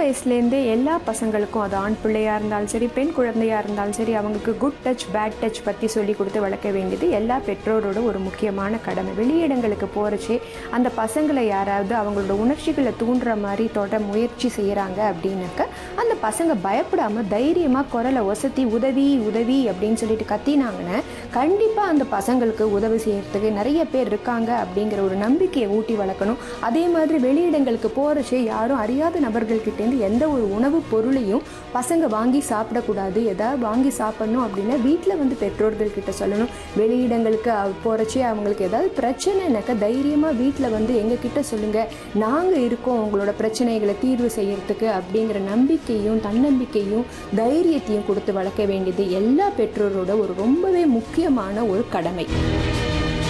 வயசுலேருந்தே எல்லா பசங்களுக்கும் அது ஆண் பிள்ளையாக இருந்தாலும் சரி பெண் குழந்தையாக இருந்தாலும் சரி அவங்களுக்கு குட் டச் பேட் டச் பற்றி சொல்லி கொடுத்து வளர்க்க வேண்டியது எல்லா பெற்றோரோட ஒரு முக்கியமான கடமை வெளியிடங்களுக்கு போகிறச்சே அந்த பசங்களை யாராவது அவங்களோட உணர்ச்சிகளை தூண்டுற மாதிரி தொட முயற்சி செய்கிறாங்க அப்படின்னாக்க அந்த பசங்க பயப்படாமல் தைரியமாக குரலை ஒசத்தி உதவி உதவி அப்படின்னு சொல்லிட்டு கத்தினாங்கன்னா கண்டிப்பாக அந்த பசங்களுக்கு உதவி செய்யறதுக்கு நிறைய பேர் இருக்காங்க அப்படிங்கிற ஒரு நம்பிக்கையை ஊட்டி வளர்க்கணும் அதே மாதிரி வெளியிடங்களுக்கு போகிறச்சே யாரும் அறியாத நபர்கள்கிட்டேருந்து எந்த ஒரு உணவுப் பொருளையும் பசங்க வாங்கி சாப்பிடக்கூடாது எதாவது வாங்கி சாப்பிடணும் அப்படின்னா வீட்டில் வந்து பெற்றோர்கள் கிட்ட சொல்லணும் வெளியிடங்களுக்கு போகிறச்சே அவங்களுக்கு ஏதாவது பிரச்சனைனாக்கா தைரியமாக வீட்டில் வந்து எங்ககிட்ட சொல்லுங்கள் நாங்கள் இருக்கோம் உங்களோட பிரச்சனைகளை தீர்வு செய்யறதுக்கு அப்படிங்கிற நம்பிக்கையும் தன்னம்பிக்கையும் தைரியத்தையும் கொடுத்து வளர்க்க வேண்டியது எல்லா பெற்றோரோட ஒரு ரொம்பவே முக்கியமான ஒரு கடமை